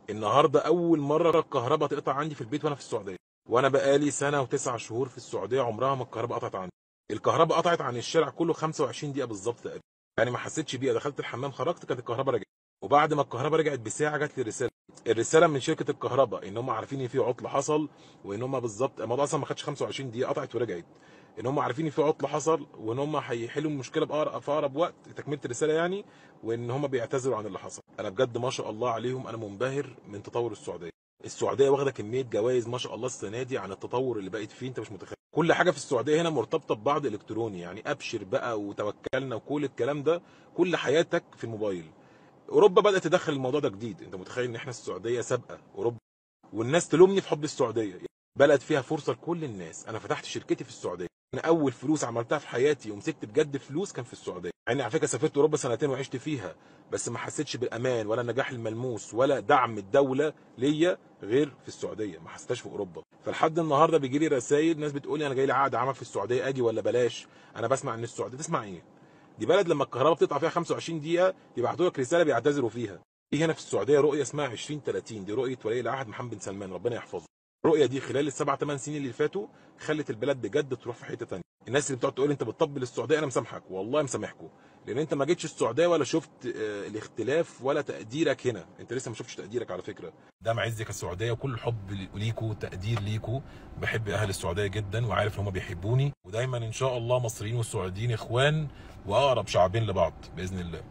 النهارده اول مره الكهرباء تقطع عندي في البيت وانا في السعوديه وانا بقالي سنه وتسع شهور في السعوديه عمرها ما الكهرباء قطعت عندي الكهرباء قطعت عن الشارع كله 25 دقيقه بالظبط تقريبا يعني ما حسيتش بيها دخلت الحمام خرجت كانت الكهرباء رجعت وبعد ما الكهرباء رجعت بساعه جات لي رساله الرساله من شركه الكهرباء ان هم عارفين ان في عطل حصل وان هم بالظبط الموضوع اصلا ما خدش 25 دقيقه قطعت ورجعت ان هم عارفين ان في عطل حصل وان هم هيحلوا المشكله بأقرب في اقرب وقت تكمله الرساله يعني وان هم بيعتذروا عن اللي حصل انا بجد ما شاء الله عليهم انا منبهر من تطور السعوديه السعوديه واخده كميه جوائز ما شاء الله السنه دي عن التطور اللي بقت فيه انت مش متخيل كل حاجه في السعوديه هنا مرتبطه ببعض الكتروني يعني ابشر بقى وتوكلنا وكل الكلام ده كل حياتك في الموبايل اوروبا بدات تدخل الموضوع ده جديد انت متخيل ان احنا السعوديه سابقه اوروبا والناس تلومني في حب السعوديه بلد فيها فرصه لكل الناس انا فتحت شركتي في السعوديه انا اول فلوس عملتها في حياتي ومسكت بجد فلوس كان في السعوديه يعني على فكره سافرت اوروبا سنتين وعشت فيها بس ما حسيتش بالامان ولا النجاح الملموس ولا دعم الدوله ليا غير في السعوديه ما حسيتهاش في اوروبا فلحد النهارده بيجي لي رسائل ناس بتقول لي انا جاي لي عقد عمل في السعوديه اجي ولا بلاش انا بسمع ان السعوديه تسمع ايه دي بلد لما الكهرباء بتقطع فيها 25 دقيقه يبعتوا لك رساله بيعتذروا فيها في هنا في السعوديه رؤيه اسمها 2030 دي رؤيه ولي العهد محمد بن سلمان ربنا يحفظه الرؤيه دي خلال السبع ثمان سنين اللي فاتوا خلت البلد بجد تروح في حته ثانيه الناس اللي بتقعد تقول انت بتطبل السعوديه انا مسامحك والله مسامحكم لان انت ما جيتش السعوديه ولا شفت آه، الاختلاف ولا تقديرك هنا انت لسه ما شفتش تقديرك على فكره ده معزك السعوديه وكل حب ليكوا وتقدير ليكوا بحب اهل السعوديه جدا وعارف ان هم بيحبوني ودايما ان شاء الله مصريين والسعوديين اخوان واقرب شعبين لبعض باذن الله